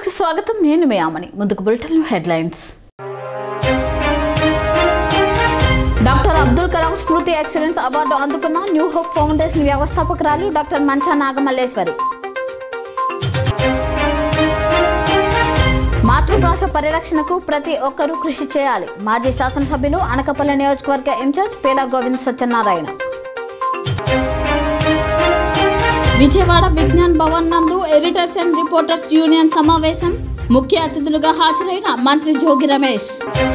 కి స్వాగతం నేను మీ ఆమని ముందుకు bulletin headlines doctor Abdul Kalam Smriti excellence award అందుకున్న న్యూ హోప్ ఫౌండేషన్ వ్యవస్థాపకురాలు డాక్టర్ మంచా నాగమల్లేశ్వరి మాతృభాష పరిరక్షణకు ప్రతి ఒక్కరూ కృషి చేయాలి మాజీ శాసనసభ్యులు అనకపల్లి నియోజకవర్గ ఇన్ఛార్జ్ పేలా గోవింద్ సత్యనారాయణ విజయవాడ విజ్ఞాన్ భవన్ నందు ఎడిటర్స్ అండ్ రిపోర్టర్స్ యూనియన్ సమావేశం ముఖ్య అతిథులుగా హాజరైన మంత్రి జోగి రమేష్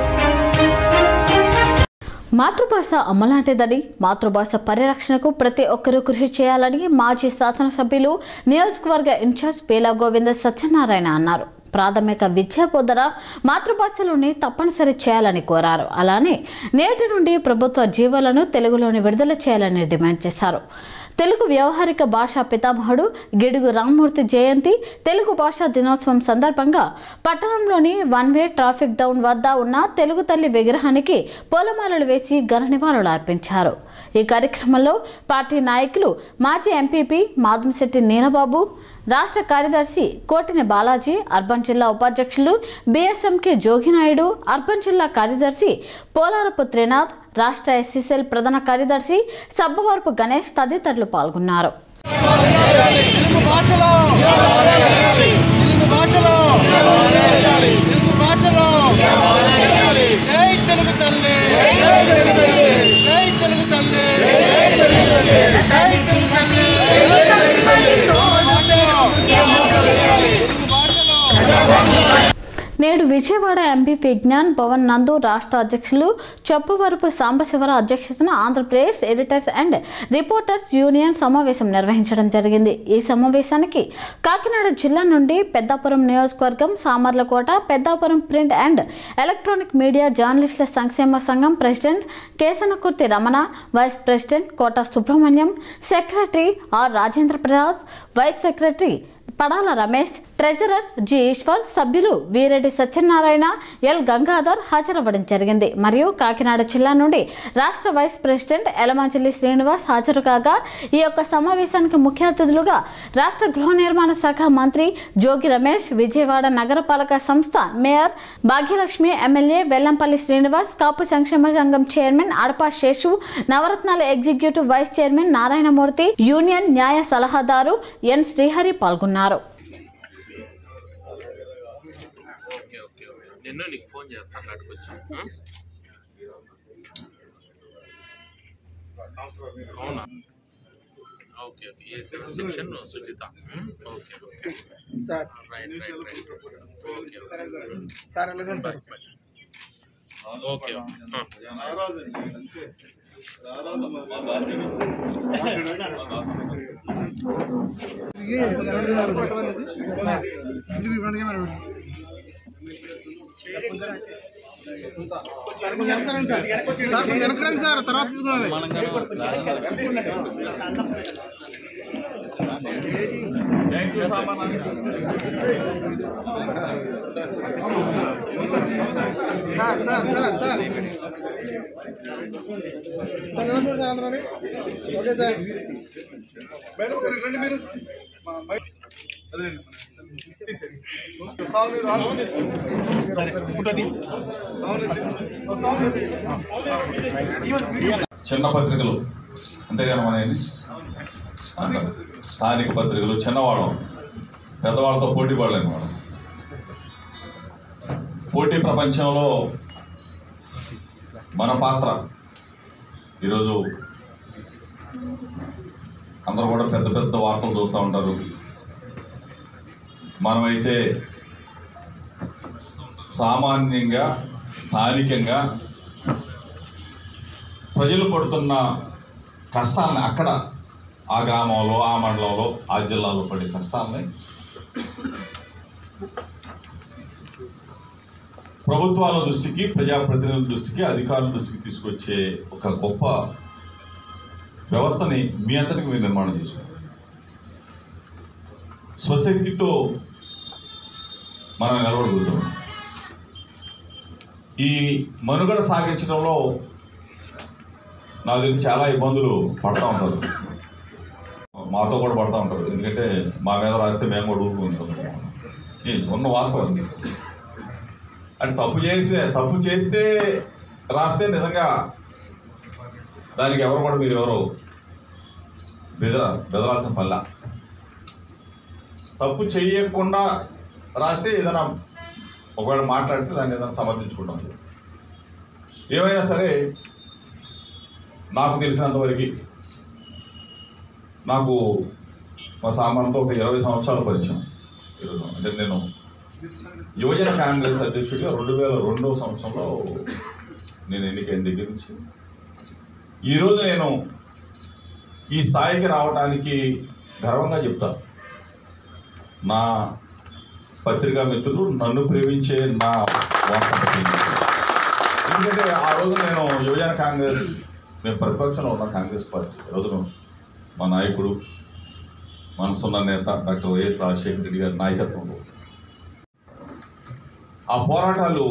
మాతృభాష అమ్మలాంటిదని మాతృభాష పరిరక్షణకు ప్రతి ఒక్కరూ కృషి చేయాలని మాజీ శాసనసభ్యులు నియోజకవర్గ ఇన్ఛార్జ్ పేలా గోవింద సత్యనారాయణ అన్నారు ప్రాథమిక విద్యా బోధన మాతృభాషలోనే తప్పనిసరి చేయాలని కోరారు అలానే నేటి నుండి ప్రభుత్వ జీవోలను తెలుగులోని విడుదల చేయాలని డిమాండ్ చేశారు తెలుగు వ్యవహారిక భాషా పితామహుడు గిడుగు రామ్మూర్తి జయంతి తెలుగు భాషా దినోత్సవం సందర్భంగా పట్టణంలోని వన్ వే ట్రాఫిక్ డౌన్ వద్ద ఉన్న తెలుగు తల్లి విగ్రహానికి పూలమాలలు వేసి ఘన నివాళులు అర్పించారు ఈ కార్యక్రమంలో పార్టీ నాయకులు మాజీ ఎంపీపీ మాధంశెట్టి నీలబాబు రాష్ట్ర కార్యదర్శి కోటిని బాలాజీ అర్బన్ జిల్లా ఉపాధ్యక్షులు బిఎస్ఎంకే జోగినాయుడు అర్బన్ జిల్లా కార్యదర్శి పోలారపు త్రినాథ్ రాష్ట్ర ఎస్సీసెల్ ప్రధాన కార్యదర్శి సబ్బవరపు గణేష్ తదితరులు పాల్గొన్నారు తెలుగు భాషలో తెలుగు భాషలో తెలుగు భాషలో జై తెలుగు తల్లి జై తెలుగు తల్లి జై తెలుగు తల్లి జై తెలుగు తల్లి తెలుగు భాషలో నేడు విజయవాడ ఎంపీ విజ్ఞాన్ భవన్ నందు రాష్ట్ర అధ్యక్షులు చొప్పవరపు సాంబశివర అధ్యక్షతన Andhra Pradesh editors and reporters union సమావేశం నిర్వహించడం జరిగింది ఈ సమావేశానికి కాకినాడ జిల్లా నుండి పెద్దాపురం నియోజకవర్గం Samarlakota Peddapuram print and electronic media జర్నలిస్టుల సంక్షేమ సంఘం president Kesanakurthi Ramana vice president Kota Subrahmanyam secretary R Rajendra Prasad vice secretary Padala Ramesh treasurer G Eswar సభ్యులు వీరెడ్డి సత్యనారాయణ ఎల్ గంగాధర్ హాజరవ్వడం జరిగింది మరియు కాకినాడ జిల్లా నుండి రాష్ట్ర వైస్ ప్రెసిడెంట్ ఎలమంచిలి శ్రీనివాస్ హాజరు కాగా ఈ యొక్క సమావేశానికి ముఖ్య అతిథులుగా రాష్ట్ర గృహ నిర్మాణ శాఖ మంత్రి జోగి రమేష్ విజయవాడ నగరపాలక సంస్థ మేయర్ భాగ్యలక్ష్మి ఎమ్మెల్యే వెల్లంపల్లి శ్రీనివాస్ కాపు సంక్షేమ సంఘం చైర్మన్ అడపా శేషు నవరత్నాల executive vice chairman Narayanamurthy union న్యాయ సలహాదారు ఎన్ శ్రీహరి పాల్గొన్నారు ఓకే ఓకే ఓకే నిన్ను నీకు ఫోన్ చేస్తాను అక్కడికి వచ్చి అవునా okay okay A section Sujitha okay okay sir right right right okay sir వెళ్ళండి సార్ ఓకే వెనకరండి సార్ తర్వాత చూసుకోవాలి sir sir sir sir sir నిలబడి సార్ అందరూ ఓకే సార్ మేడం గారు రండి మీరు మా బయట అదే సాల్ మీరు రాదు ఉంటుంది చిన్న పత్రికలు అంతేగాని మన ఏంటి? అంటారు. స్థానిక పత్రికలు చిన్నవాళ్ళం పెద్దవాళ్ళతో పోటీ పడలేని వాళ్ళం పోటీ ప్రపంచంలో మన పాత్ర ఈరోజు అందరూ కూడా పెద్ద పెద్ద వార్తలు చూస్తూ ఉంటారు మనమైతే సామాన్యంగా స్థానికంగా ప్రజలు పడుతున్న కష్టాలని అక్కడ ఆ గ్రామంలో ఆ మండలంలో ఆ జిల్లాలో పడే కష్టాలని ప్రభుత్వాల దృష్టికి ప్రజాప్రతినిధుల దృష్టికి అధికారుల దృష్టికి తీసుకొచ్చే ఒక గొప్ప వ్యవస్థని మీ అందరికి మీరు నిర్మాణం చేసుకోండి స్వశక్తితో మనం నిలబడగలుగుతాం ఈ మనుగడ సాగించడంలో నాకు తెలిసి చాలా ఇబ్బందులు పడతా ఉంటారు మాతో కూడా పడతా ఉంటారు ఎందుకంటే మా మీద రాస్తే మేము కూడా ఊరుకుంటాం ఇది ఉన్న వాస్తవం అంటే తప్పు చేసే తప్పు చేస్తే రాస్తే నిజంగా దానికి ఎవరు కూడా మీరు ఎవరు బెదర బెదరాల్సిన పల్ల తప్పు చేయకుండా రాస్తే ఏదైనా ఒకవేళ మాట్లాడితే దాన్ని ఏదైనా సమర్థించుకుంటాం ఏమైనా సరే నాకు తెలిసినంతవరకు నాకు మా సామాన్తో ఒక ఇరవై సంవత్సరాల పరిచయం ఈరోజు అంటే నేను యువజన కాంగ్రెస్ అధ్యక్షుడిగా రెండు వేల రెండవ సంవత్సరంలో నేను ఎన్నికైన దగ్గర నుంచి ఈరోజు నేను ఈ స్థాయికి రావడానికి గర్వంగా చెప్తాను నా పత్రికా మిత్రులు నన్ను ప్రేమించే నా వార్తా పత్రిక ఎందుకంటే ఆ రోజు నేను యువజన కాంగ్రెస్ మేము ప్రతిపక్షంలో ఉన్న కాంగ్రెస్ పార్టీ ఈ రోజున మా నాయకుడు మనసున్న నేత డాక్టర్ వైఎస్ రాజశేఖర రెడ్డి గారి నాయకత్వంలో ఆ పోరాటాలు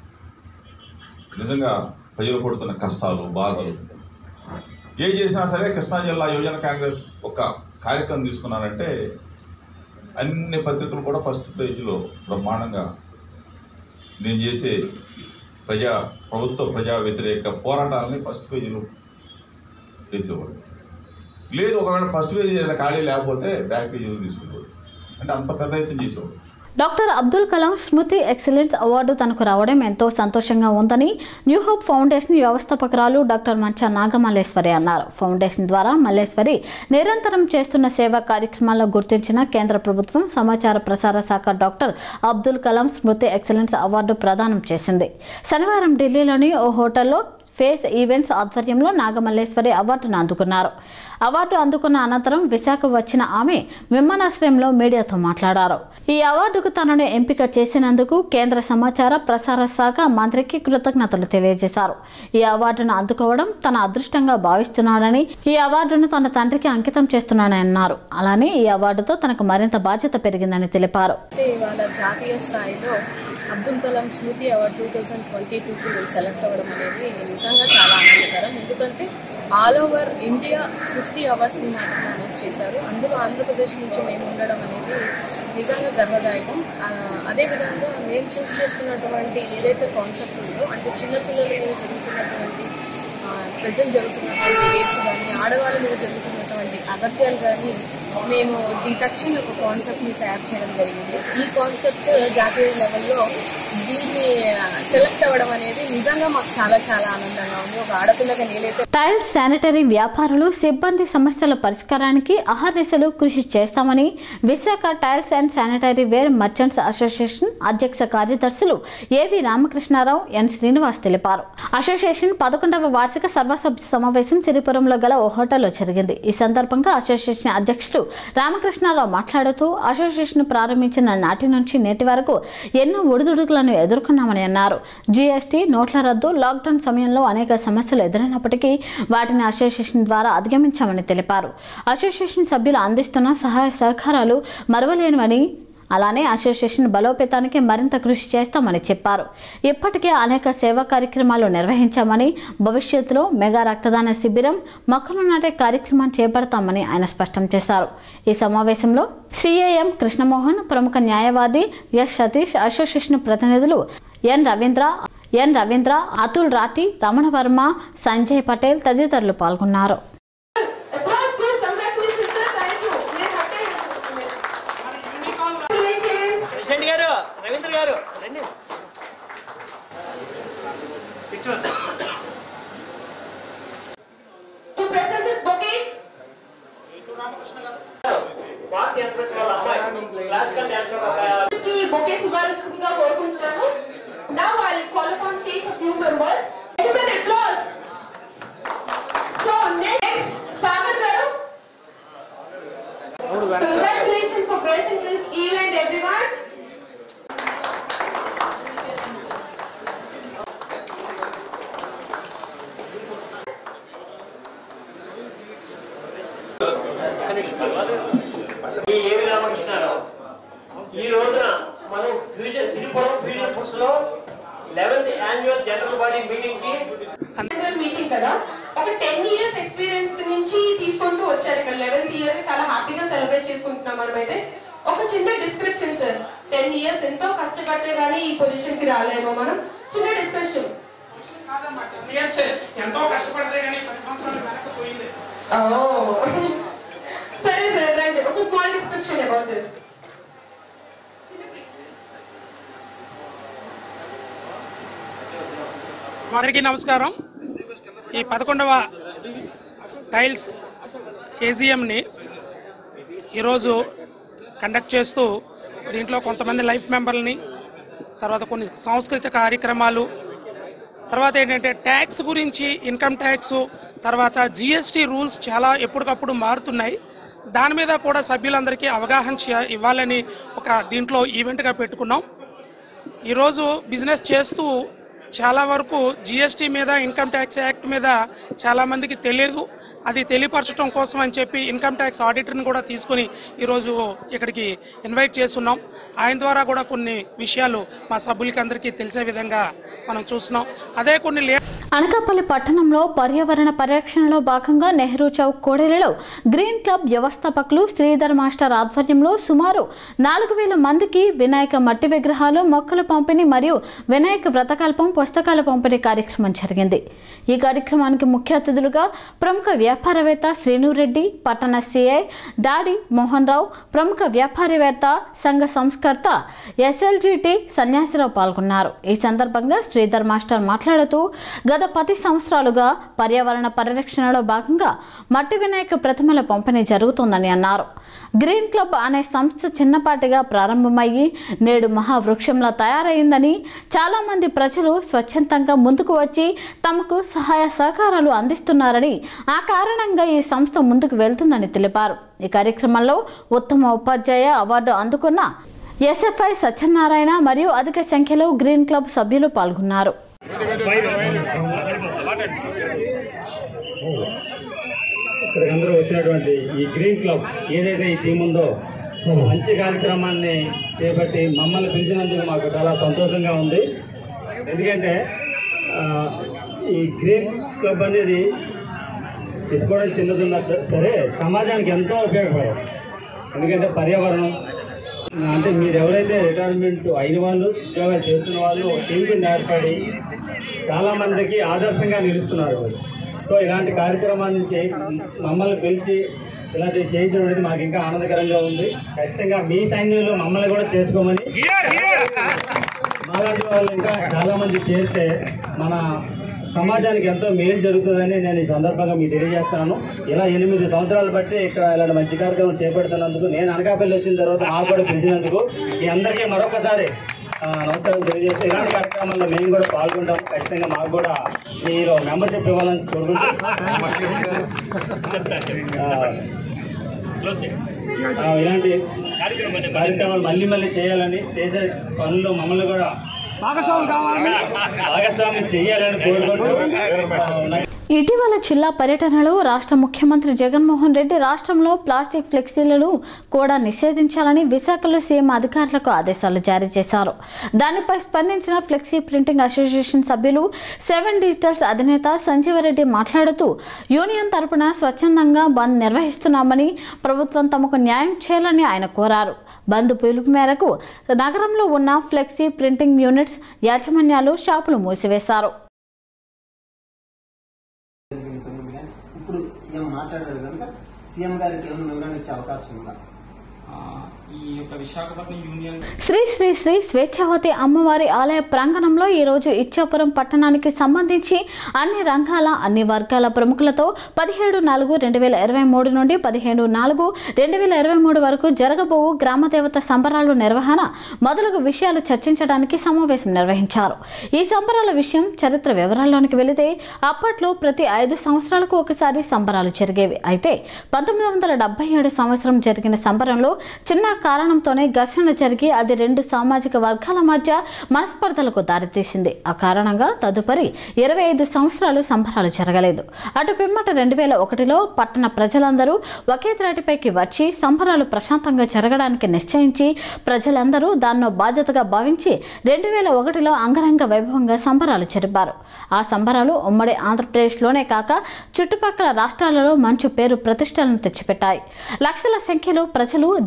నిజంగా ప్రజలు పడుతున్న కష్టాలు బాధలు ఏం చేసినా సరే కృష్ణా జిల్లా యువజన కాంగ్రెస్ ఒక కార్యక్రమం తీసుకున్నారంటే అన్ని పత్రికలు కూడా ఫస్ట్ పేజీలో బ్రహ్మాండంగా నేను చేసే ప్రజా ప్రభుత్వ ప్రజా వ్యతిరేక పోరాటాలని ఫస్ట్ పేజీలో చేసేవాడు లేదు ఒకవేళ ఫస్ట్ పేజీ ఏదైనా ఖాళీ లేకపోతే బ్యాక్ పేజీలో తీసుకునేవాడు అంటే అంత పెద్ద ఎత్తున చేసేవాడు doctor Abdul Kalam Smriti excellence award తనకు రావడం ఎంతో సంతోషంగా ఉందని న్యూ హోప్ ఫౌండేషన్ వ్యవస్థాపకురాలు డాక్టర్ మంచా నాగమల్లేశ్వరి అన్నారు ఫౌండేషన్ ద్వారా మల్లేశ్వరి నిరంతరం చేస్తున్న సేవా కార్యక్రమాల్లో గుర్తించిన కేంద్ర ప్రభుత్వం సమాచార ప్రసార శాఖ doctor Abdul Kalam Smriti excellence award ప్రదానం చేసింది శనివారం ఢిల్లీలోని ఓ హోటల్లో ఫేస్ ఈవెంట్స్ ఆధ్వర్యంలో నాగమల్లేశ్వరి అవార్డును అందుకున్నారు అవార్డు అందుకున్న అనంతరం విశాఖ వచ్చిన ఆమె విమానాశ్రయంలో మీడియాతో మాట్లాడారు ఈ అవార్డుకు తనను ఎంపిక చేసినందుకు కేంద్ర సమాచార ప్రసార శాఖ మంత్రికి కృతజ్ఞతలు తెలియజేశారు ఈ అవార్డును అందుకోవడం తన అదృష్టంగా భావిస్తున్నానని ఈ అవార్డును తన తండ్రికి అంకితం చేస్తున్నానని అన్నారు అలానే ఈ అవార్డుతో తనకు మరింత బాధ్యత పెరిగిందని తెలిపారు అయితే ఇవాళ జాతీయ స్థాయిలో Abdul Kalam Smriti award two thousand twenty టూకి సెలెక్ట్ అవ్వడం అనేది నిజంగా చాలా ఆనందకరం ఎందుకంటే ఆల్ ఓవర్ ఇండియా ఫిఫ్టీ అవార్డ్స్ని మాత్రం అనౌన్స్ చేశారు అందులో ఆంధ్రప్రదేశ్ నుంచి మేము ఉండడం అనేది నిజంగా గర్వదాయకం ఆ, అదేవిధంగా మేము చూస్ చేసుకున్నటువంటి ఏదైతే కాన్సెప్ట్ ఉందో అంటే చిన్నపిల్లల మీద జరుగుతున్నటువంటి ప్రజెంట్ జరుగుతున్నటువంటి రేట్స్ కానీ ఆడవాళ్ళ మీద జరుగుతున్నటువంటి అగత్యాలు కానీ మేము ది టచింగ్ ఒక కాన్సెప్ట్ని తయారు చేయడం జరిగింది ఈ కాన్సెప్ట్ జాతీయ లెవెల్లో దీన్ని సెలెక్ట్ అవ్వడం అనేది నిజంగా మాకు చాలా చాలా ఆనందంగా ఉంది ఒక ఆడపిల్లగా నేనైతే టైల్స్ శానిటరీ వ్యాపారులు సిబ్బంది సమస్యల పరిష్కారానికి అహర్నిశలు కృషి చేస్తామని Visakha tiles and sanitary ware merchants association అధ్యక్ష కార్యదర్శులు ఏవి రామకృష్ణారావు ఎన్ శ్రీనివాస్ తెలిపారు అసోసియేషన్ పదకొండవ వార్షిక సర్వసభ్య సమావేశం సిరిపురంలో గల ఓ హోటల్లో జరిగింది ఈ సందర్భంగా అసోసియేషన్ అధ్యక్షుడు రామకృష్ణారావు మాట్లాడుతూ అసోసియేషన్ ప్రారంభించిన నాటి నుంచి నేటి వరకు ఎన్నో ఒడిదుడుకులను ఎదుర్కొన్నామని అన్నారు జీఎస్టీ నోట్ల రద్దు లాక్డౌన్ సమయంలో అనేక సమస్యలు ఎదురైనప్పటికీ వాటిని అసోసియేషన్ ద్వారా అధిగమించామని తెలిపారు అసోసియేషన్ సభ్యులు అందిస్తున్న సహాయ సహకారాలు మరవలేనివని అలానే అసోసియేషన్ బలోపేతానికి మరింత కృషి చేస్తామని చెప్పారు ఇప్పటికే అనేక సేవా కార్యక్రమాలు నిర్వహించామని భవిష్యత్తులో మెగా రక్తదాన శిబిరం మొక్కలు నాటే కార్యక్రమం చేపడతామని ఆయన స్పష్టం చేశారు ఈ సమావేశంలో సిఐఎం కృష్ణమోహన్ ప్రముఖ న్యాయవాది ఎస్ సతీష్ అసోసియేషన్ ప్రతినిధులు ఎన్ రవీంద్ర ఎన్ రవీంద్ర అతుల్ రాఠీ రమణ వర్మ సంజయ్ పటేల్ తదితరులు పాల్గొన్నారు Applause, please. Congratulations, sir. Thank you. We're happy. Congratulations. President గారు రవీంద్ర గారు రండి To present this bouquet, party entrance వాళ్ళ అమ్మాయి క్లాసికల్ డాన్సర్ ఒక ఈ bouquets ఇవ్వాల్సిందిగా కోరుకుంటున్నాను. Now I'll call upon stage a few members. Gentlemen, applause. So next, Sagar garu. Congratulations for gracing this event, everyone. ఈ ఏవి రామకృష్ణారావు ఈ రోజున మనం ఫ్యూజన్ సిరిపురం ఫ్యూజన్ ఫుడ్స్ లో eleventh annual general body meeting కి యాన్యువల్ మీటింగ్ కదా ఒక టెన్ ఇయర్స్ ఎక్స్పీరియన్స్ నుంచి తీసుకుంటూ వచ్చారు ఇక్కడ లెవెన్త్ ఇయర్ చాలా హ్యాపీగా సెలబ్రేట్ చేసుకుంటున్నాం మనమైతే ఒక చిన్న డిస్క్రిప్షన్ సార్ టెన్ ఇయర్స్ ఎంతో కష్టపడితే గానీ ఈ పొజిషన్ కి రాలేమో మనం చిన్న డిస్కషన్ కాదమ్మా టెన్ ఇయర్స్ ఎంతో కష్టపడితే కానీ పది సంవత్సరాలు వెనక్కి పోయింది సరే సార్ రండి ఒక స్మాల్ డిస్క్రిప్షన్ అబౌట్ దిస్ అందరికీ నమస్కారం ఈ పదకొండవ టైల్స్ ఏజిఎంని ఈరోజు కండక్ట్ చేస్తూ దీంట్లో కొంతమంది లైఫ్ మెంబర్ని తర్వాత కొన్ని సాంస్కృతిక కార్యక్రమాలు తర్వాత ఏంటంటే ట్యాక్స్ గురించి ఇన్కమ్ ట్యాక్స్ తర్వాత జిఎస్టీ రూల్స్ చాలా ఎప్పటికప్పుడు మారుతున్నాయి దాని మీద కూడా సభ్యులందరికీ అవగాహన చే- ఇవ్వాలని ఒక దీంట్లో ఈవెంట్గా పెట్టుకున్నాం ఈరోజు బిజినెస్ చేస్తూ చాలా వరకు జిఎస్టీ మీద ఇన్కమ్ ట్యాక్స్ యాక్ట్ మీద చాలామందికి తెలియదు అది తెలియపరచడం కోసం అని చెప్పి ఇన్కమ్ ట్యాక్స్ ఆడిటర్ని కూడా తీసుకుని ఈరోజు ఇక్కడికి ఇన్వైట్ చేస్తున్నాం ఆయన ద్వారా కూడా కొన్ని విషయాలు మా సభ్యులకి అందరికీ తెలిసే విధంగా మనం చూస్తున్నాం అదే కొన్ని లే అనకాపల్లి పట్టణంలో పర్యావరణ పరిరక్షణలో భాగంగా నెహ్రూ చౌక్ కోడేలలో గ్రీన్ క్లబ్ వ్యవస్థాపకులు శ్రీధర్ మాస్టర్ ఆధ్వర్యంలో సుమారు నాలుగు వేల మందికి వినాయక మట్టి విగ్రహాలు మొక్కల పంపిణీ మరియు వినాయక వ్రతకల్పం పుస్తకాల పంపిణీ కార్యక్రమం జరిగింది ఈ కార్యక్రమానికి ముఖ్య అతిథులుగా ప్రముఖ వ్యాపారవేత్త శ్రీనురెడ్డి పట్టణ సిఐ దాడి మోహన్ రావు ప్రముఖ వ్యాపారవేత్త సంఘ సంస్కర్త ఎస్ఎల్జిటి సన్యాసిరావు పాల్గొన్నారు ఈ సందర్భంగా శ్రీధర్ మాస్టర్ మాట్లాడుతూ గత పది సంవత్సరాలుగా పర్యావరణ పరిరక్షణలో భాగంగా మట్టి వినాయక ప్రతిమల పంపిణీ జరుగుతోందని అన్నారు గ్రీన్ క్లబ్ అనే సంస్థ చిన్నపాటిగా ప్రారంభమయ్యి నేడు మహావృక్షంలా తయారైందని చాలామంది ప్రజలు స్వచ్ఛందంగా ముందుకు వచ్చి తమకు సహాయ సహకారాలు అందిస్తున్నారని ఆ కారణంగా ఈ సంస్థ ముందుకు వెళ్తుందని తెలిపారు ఈ కార్యక్రమంలో ఉత్తమ ఉపాధ్యాయ అవార్డు అందుకున్న ఎస్ఎఫ్ఐ సత్యనారాయణ మరియు అధిక సంఖ్యలో గ్రీన్ క్లబ్ సభ్యులు పాల్గొన్నారు ఇక్కడికి అందరూ వచ్చినటువంటి ఈ గ్రీన్ క్లబ్ ఏదైతే ఈ టీం ఉందో మంచి కార్యక్రమాన్ని చేపట్టి మమ్మల్ని పిలిచినందుకు మాకు చాలా సంతోషంగా ఉంది ఎందుకంటే ఆ, ఈ గ్రీన్ క్లబ్ అనేది చెప్పుకోవడం చిన్నదున్నా సరే సమాజానికి ఎంతో ఉపయోగపడం ఎందుకంటే పర్యావరణం అంటే మీరు ఎవరైతే రిటైర్మెంట్ అయిన వాళ్ళు ఉద్యోగాలు చేస్తున్న వాళ్ళు ఒక టీం కింద ఏర్పడి చాలా మందికి ఆదర్శంగా నిలుస్తున్నారు వాళ్ళు. సో ఇలాంటి కార్యక్రమాన్ని చే మమ్మల్ని పిలిచి ఇలాంటివి చేయించడం అనేది మాకు ఇంకా ఆనందకరంగా ఉంది ఖచ్చితంగా మీ సైన్యంలో మమ్మల్ని కూడా చేర్చుకోమని మాలాంటి వాళ్ళు ఇంకా చాలా మంది చేరితే మన సమాజానికి ఎంతో మేలు జరుగుతుందని నేను ఈ సందర్భంగా మీకు తెలియజేస్తాను ఇలా ఎనిమిది సంవత్సరాలు బట్టి ఇక్కడ ఇలాంటి మంచి కార్యక్రమం చేపడుతున్నందుకు నేను అనకాపల్లి వచ్చిన తర్వాత మాకు కూడా పిలిచినందుకు మీ అందరికీ మరొకసారి ఆ, నమస్కారం తెలియజేస్తే ఇలాంటి కార్యక్రమాల్లో మేము కూడా పాల్గొంటాం ఖచ్చితంగా మాకు కూడా మీరు మెంబర్షిప్ ఇవ్వాలని కోరుకుంటూ ఆ, ఆ, ఇలాంటి కార్యక్రమాలు మళ్ళీ మళ్ళీ చేయాలని చేసే పనులు మమ్మల్ని కూడా భాగస్వామి చేయాలని కోరుకుంటూ ఆ, ఇటీవల జిల్లా పర్యటనలో రాష్ట్ర ముఖ్యమంత్రి జగన్మోహన్ రెడ్డి రాష్ట్రంలో ప్లాస్టిక్ ఫ్లెక్సీలను కూడా నిషేధించాలని విశాఖలో సీఎం అధికారులకు ఆదేశాలు జారీ చేశారు దానిపై స్పందించిన ఫ్లెక్సీ ప్రింటింగ్ అసోసియేషన్ సభ్యులు సెవెన్ డిజిటల్స్ అధినేత సంజీవరెడ్డి మాట్లాడుతూ యూనియన్ తరపున స్వచ్ఛందంగా బంద్ నిర్వహిస్తున్నామని ప్రభుత్వం తమకు న్యాయం చేయాలని ఆయన కోరారు బంద్ పిలుపు మేరకు నగరంలో ఉన్న ఫ్లెక్సీ ప్రింటింగ్ యూనిట్స్ యాజమాన్యాలు షాపులు మూసివేశారు జరుగుతుంది కానీ ఇప్పుడు సీఎం మాట్లాడారు కనుక సీఎం గారికి ఏమైనా వివరణ ఇచ్చే అవకాశం ఉందా ఈ యొక్క విశాఖపట్నం యూనియన్ శ్రీ శ్రీ శ్రీ స్వేచ్ఛావతి అమ్మవారి ఆలయ ప్రాంగణంలో ఈరోజు ఇచ్చాపురం పట్టణానికి సంబంధించి అన్ని రంగాల అన్ని వర్గాల ప్రముఖులతో పదిహేడు నాలుగు రెండు వేల ఇరవై మూడు నుండి పదిహేడు నాలుగు రెండు వేల ఇరవై మూడు వరకు జరగబోవు గ్రామదేవత సంబరాలు నిర్వహణ మొదలగు విషయాలు చర్చించడానికి సమావేశం నిర్వహించారు ఈ సంబరాల విషయం చరిత్ర వివరాల్లోనికి వెళితే అప్పట్లో ప్రతి ఐదు సంవత్సరాలకు ఒకసారి సంబరాలు జరిగేవి అయితే పంతొమ్మిది వందల డెబ్బై ఏడు సంవత్సరం జరిగిన సంబరంలో చిన్న కారణంతోనే ఘర్షణ జరిగి అది రెండు సామాజిక వర్గాల మధ్య మనస్పర్ధలకు దారితీసింది ఆ కారణంగా తదుపరి ఇరవై ఐదు సంవత్సరాలు సంబరాలు జరగలేదు అటు పిమ్మట రెండు వేల ఒకటిలో పట్టణ ప్రజలందరూ ఒకే త్రాటిపైకి వచ్చి సంబరాలు ప్రశాంతంగా జరగడానికి నిశ్చయించి ప్రజలందరూ దాన్నో బాధ్యతగా భావించి రెండు వేల ఒకటిలో అంగరంగ వైభవంగా సంబరాలు జరిపారు ఆ సంబరాలు ఉమ్మడి ఆంధ్రప్రదేశ్లోనే కాక చుట్టుపక్కల రాష్ట్రాలలో మంచి పేరు ప్రతిష్టలను తెచ్చిపెట్టాయి లక్షల సంఖ్యలో ప్రజలు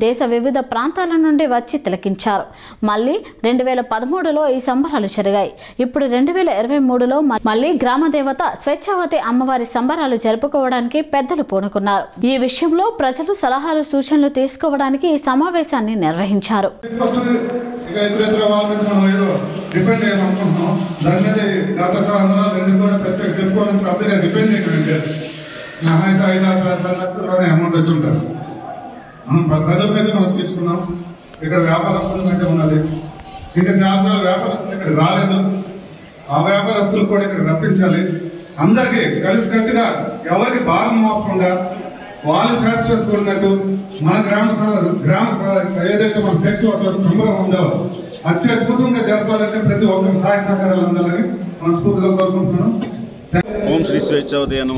దేశ వివిధ ప్రాంతాల నుండి వచ్చి తిలకించారు మళ్ళీ రెండు వేల పదమూడులో ఈ సంబరాలు జరిగాయి ఇప్పుడు రెండు వేల ఇరవై మూడులో మళ్ళీ గ్రామ దేవత స్వేచ్ఛావతి అమ్మవారి సంబరాలు జరుపుకోవడానికి పెద్దలు పూనుకున్నారు ఈ విషయంలో ప్రజలు సలహాలు సూచనలు తీసుకోవడానికి ఈ సమావేశాన్ని నిర్వహించారు ఇక ఇతర వాళ్ళ మీద మనం ఏదో డిపెండ్ అయ్యాం అనుకుంటున్నాం దాని మీద గత సంవత్సరాలు రెండు కూడా ప్రత్యేక చెప్పుకోవడం పెద్దగా డిపెండ్ అయ్యింది నా అయితే ఐదు ఆరు పది లక్షలు అమౌంట్ వచ్చి ఉంటారు మనం ప- ప్రజల మీద మనం తీసుకున్నాం ఇక్కడ వ్యాపారస్తుల మీద ఉన్నది ఇంకా చాలా వ్యాపారస్తులు ఇక్కడ రాలేదు ఆ వ్యాపారస్తులు కూడా ఇక్కడ రప్పించాలి అందరికీ కలిసికట్టుగా ఎవరికి భారం మోపకుండా వాళ్ళు సాటిస్ఫాక్షన్ ఉన్నట్టు మన గ్రామ సభ- గ్రామ సభ ఏదైతే మన సెక్స్ సంబరం ఉందో అత్యద్భుతంగా జరపాలంటే ప్రతి ఒక్కరు సహాయ సహకారాలు అందాలని మనస్ఫూర్తిగా కోరుకుంటున్నాను ఓం శ్రీ స్వేచ్ఛావతి నమ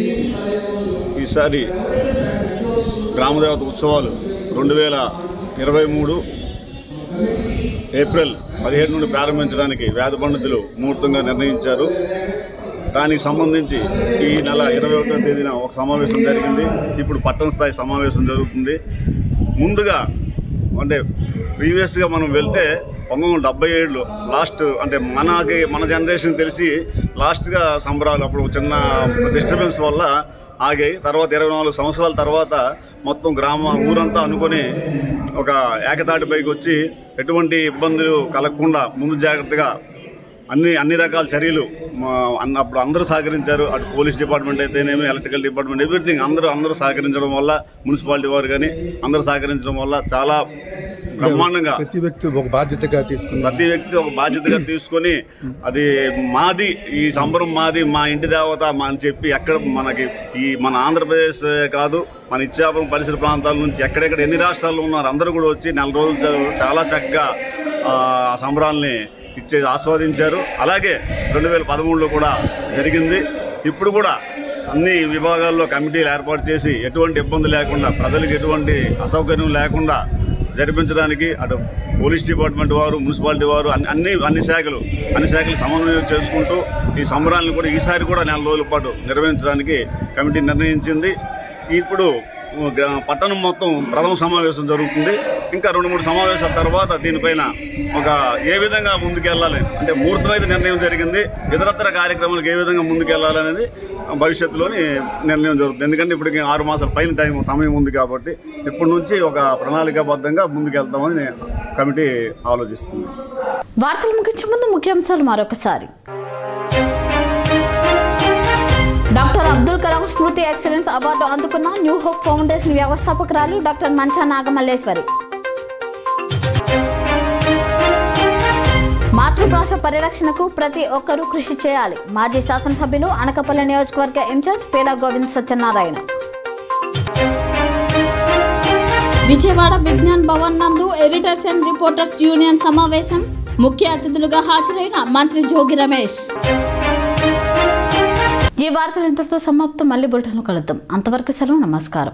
ఈసారి గ్రామదేవత ఉత్సవాలు రెండు వేల ఇరవై మూడు ఏప్రిల్ పదిహేడు నుండి ప్రారంభించడానికి వేద పండితులు ముహూర్తంగా నిర్ణయించారు దానికి సంబంధించి ఈ నెల ఇరవై ఒకటో తేదీన ఒక సమావేశం జరిగింది ఇప్పుడు పట్టణ స్థాయి సమావేశం జరుగుతుంది ముందుగా అంటే ప్రీవియస్గా మనం వెళ్తే పంతొమ్మిది వందల డెబ్బై ఏడులో లాస్ట్ అంటే మనకి మన జనరేషన్ తెలిసి లాస్ట్గా సంబరాలు అప్పుడు చిన్న డిస్టర్బెన్స్ వల్ల ఆగాయి తర్వాత ఇరవై నాలుగు సంవత్సరాల తర్వాత మొత్తం గ్రామ ఊరంతా అనుకొని ఒక ఏకతాటిపైకి వచ్చి ఎటువంటి ఇబ్బందులు కలగకుండా ముందు జాగ్రత్తగా అన్ని అన్ని రకాల చర్యలు మా అన్న అప్పుడు అందరూ సహకరించారు అటు పోలీస్ డిపార్ట్మెంట్ అయితేనేమి ఎలక్ట్రికల్ డిపార్ట్మెంట్ ఎవ్రీథింగ్ అందరూ అందరూ సహకరించడం వల్ల మున్సిపాలిటీ వారు కానీ అందరూ సహకరించడం వల్ల చాలా బ్రహ్మాండంగా ప్రతి వ్యక్తి ఒక బాధ్యతగా తీసుకుని ప్రతి వ్యక్తి ఒక బాధ్యతగా తీసుకొని అది మాది ఈ సంబరం మాది మా ఇంటి దేవత మా అని చెప్పి ఎక్కడ మనకి ఈ మన ఆంధ్రప్రదేశ్ కాదు మన ఇచ్చాపురం పరిసర ప్రాంతాల నుంచి ఎక్కడెక్కడ ఎన్ని రాష్ట్రాల్లో ఉన్నారు అందరూ కూడా వచ్చి నెల రోజులు చ- చాలా చక్కగా ఆ సంబరాల్ని ఇచ్చే ఆస్వాదించారు అలాగే రెండు వేల పదమూడులో కూడా జరిగింది ఇప్పుడు కూడా అన్ని విభాగాల్లో కమిటీలు ఏర్పాటు చేసి ఎటువంటి ఇబ్బంది లేకుండా ప్రజలకు ఎటువంటి అసౌకర్యం లేకుండా జరిపించడానికి అటు పోలీస్ డిపార్ట్మెంట్ వారు మున్సిపాలిటీ వారు అన్ని అన్ని అన్ని శాఖలు అన్ని శాఖలు సమన్వయం చేసుకుంటూ ఈ సంబరాలను కూడా ఈసారి కూడా నెల రోజుల పాటు నిర్వహించడానికి కమిటీ నిర్ణయించింది ఇప్పుడు గ్రా- పట్టణం మొత్తం ప్రథమ సమావేశం జరుగుతుంది ఇంకా రెండు మూడు సమావేశాల తర్వాత దీనిపైన ఒక ఏ విధంగా ముందుకెళ్ళాలి అంటే ముహూర్తమైన నిర్ణయం జరిగింది ఇతరత్ర కార్యక్రమాలకు ఏ విధంగా ముందుకెళ్ళాలి అనేది భవిష్యత్తులోని నిర్ణయం జరుగుతుంది ఎందుకంటే ఇప్పటికి ఆరు మాసాల పైన టైం సమయం ఉంది కాబట్టి ఇప్పటి నుంచి ఒక ప్రణాళికాబద్ధంగా ముందుకెళ్తామని కమిటీ ఆలోచిస్తుంది వార్తలు ముగించే ముందు ముఖ్యాంశాలు మరొకసారి doctor Abdul Kalam Smriti excellence award అందుకున్న న్యూ హోప్ ఫౌండేషన్ వ్యవస్థాపకురాలు డాక్టర్ మంచా నాగమల్లేశ్వరి మాతృభాష పరిరక్షణకు ప్రతి ఒక్కరూ కృషి చేయాలి మాజీ శాసనసభ్యులు అనకపల్లి నియోజకవర్గ ఇన్ఛార్జ్ పేలా గోవింద్ సత్యనారాయణ విజయవాడ విజ్ఞాన్ భవన్ నందు ఎడిటర్స్ అండ్ రిపోర్టర్స్ యూనియన్ సమావేశం ముఖ్య అతిథులుగా హాజరైన మంత్రి జోగి రమేష్ ఈ వార్తలు ఇంతటితో సమాప్తం మళ్ళీ బులెటిన్లు కలుద్దాం అంతవరకు సెలవు నమస్కారం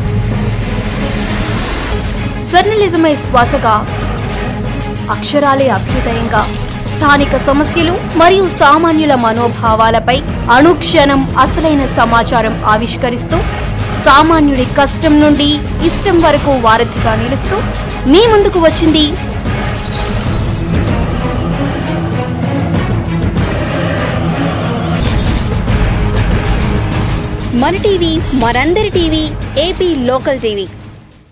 జర్నలిజమే శ్వాసగా అక్షరాలే అభ్యుదయంగా స్థానిక సమస్యలు మరియు సామాన్యుల మనోభావాలపై అనుక్షణం అసలైన సమాచారం ఆవిష్కరిస్తూ సామాన్యుడి కష్టం నుండి ఇష్టం వరకు వారధిగా నిలుస్తూ మీ ముందుకు వచ్చింది మన టీవీ మనందరి టీవీ ఏపీ లోకల్ టీవీ